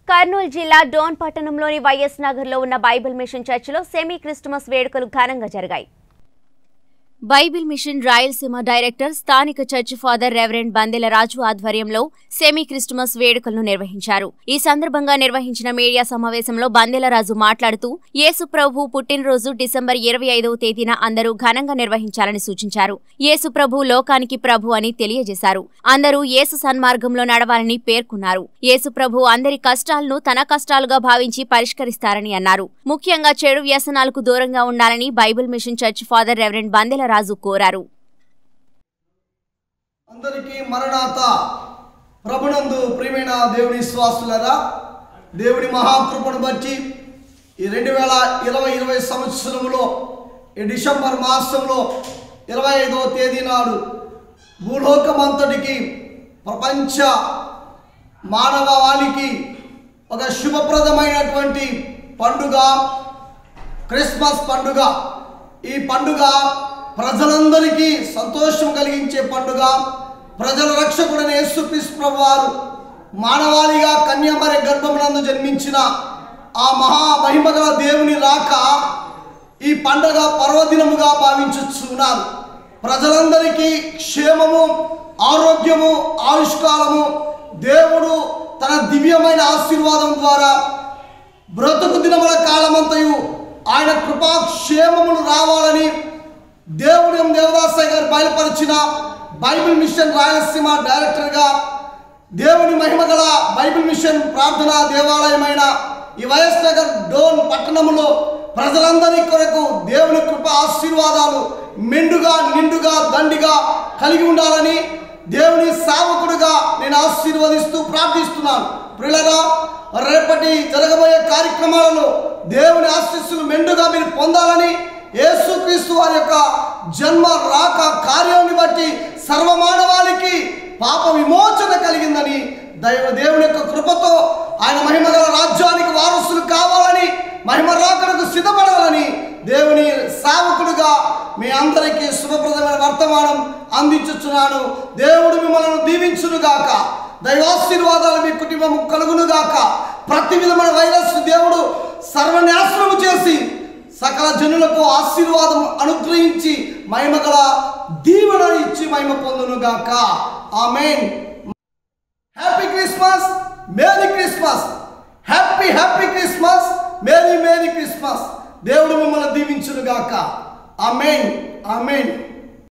కర్నూలు జిల్లా డోన్ పట్టణంలోని వైఎస్ నగర్లో ఉన్న బైబిల్ మిషన్ చర్చిలో సెమీ క్రిస్టమస్ వేడుకలు ఘనంగా జరిగాయి బైబిల్ మిషన్ రాయలసీమ డైరెక్టర్ స్థానిక church father reverend Bandela Raju ఆధ్వర్యంలో సెమీ క్రిస్టమస్ వేడుకలను నిర్వహించారు ఈ సందర్భంగా నిర్వహించిన మీడియా సమావేశంలో బందెల రాజు మాట్లాడుతూ యేసు ప్రభు పుట్టినరోజు డిసెంబర్ ఇరవై ఐదవ తేదీన అందరూ ఘనంగా నిర్వహించాలని సూచించారు యేసు ప్రభు లోకానికి ప్రభు అని తెలియజేశారు అందరూ యేసు సన్మార్గంలో నడవాలని పేర్కొన్నారు యేసు ప్రభు అందరి కష్టాలను తన కష్టాలుగా భావించి పరిష్కరిస్తారని అన్నారు ముఖ్యంగా చెడు వ్యసనాలకు దూరంగా ఉండాలని Bible mission church father reverend Bandela Raju కోరారు అందరికీ మరణాత ప్రభునందు ప్రియమైన దేవుని విశ్వాసులరా దేవుని మహాకృపను బట్టి ఈ రెండు వేల ఇరవై ఇరవై సంవత్సరంలో ఈ డిసెంబర్ మాసంలో ఇరవై ఐదవ తేదీ నాడు భూలోకమంతటికి ప్రపంచ మానవాళికి ఒక శుభప్రదమైనటువంటి పండుగ క్రిస్మస్ పండుగ ఈ పండుగ ప్రజలందరికీ సంతోషం కలిగించే పండుగ ప్రజల రక్షకుడైన యేసుక్రీస్తు ప్రభు వారు మానవాళిగా కన్యామరి గర్భమునందు జన్మించిన ఆ మహా మహిమగల దేవుని రాక ఈ పండగ పర్వదినముగా భావించుచున్నారు ప్రజలందరికీ క్షేమము ఆరోగ్యము ఆవిష్కారము దేవుడు తన దివ్యమైన ఆశీర్వాదం ద్వారా బ్రతుకు దినముల కాలమంతయు ఆయన కృపాక్షేమములు రావాలని దేవుడు ఎం దేవదాసయ్య గారు బయలుపరిచిన బైబిల్ మిషన్ రాయలసీమ డైరెక్టర్గా దేవుని మహిమగల బైబిల్ మిషన్ ప్రార్థనా దేవాలయమైన ఈ వైఎస్ నగర్ డోన్ పట్టణములో ప్రజలందరి కొరకు దేవుని కృప ఆశీర్వాదాలు మెండుగా నిండుగా దండిగా కలిగి ఉండాలని దేవుని సేవకుడిగా నేను ఆశీర్వదిస్తూ ప్రార్థిస్తున్నాను ప్రియులరా రేపటి జరగబోయే కార్యక్రమాలలో దేవుని ఆశీస్సులు మెండుగా మీరు పొందాలని యేసుక్రీస్తు వారి యొక్క జన్మ రాక కార్యాన్ని బట్టి సర్వమానవాళికి పాప విమోచన కలిగిందని దైవ దేవుని యొక్క కృపతో ఆయన మహిమగల రాజ్యానికి వారసులు కావాలని మహిమ రాకడకు సిద్ధపడాలని దేవుని సేవకుడుగా మీ అందరికీ శుభప్రదమైన వర్తమానం అందించుచున్నాను దేవుడు మిమ్మల్ని దీవించునుగాక దైవాశీర్వాదాలు మీ కుటుంబం కలుగునుగాక ప్రతి విధమైన వైరస్ దేవుడు సర్వనాశనము చేసి సకల జనులకు ఆశీర్వాదం అనుగ్రహించి మహిమగల దీవెన ఇచ్చి మహిమ పొందునుగాక ఆమెన్ happy Christmas merry Christmas happy happy Christmas merry merry Christmas దేవుడు మిమ్మల్ని దీవించునుగాక ఆమెన్ ఆమెన్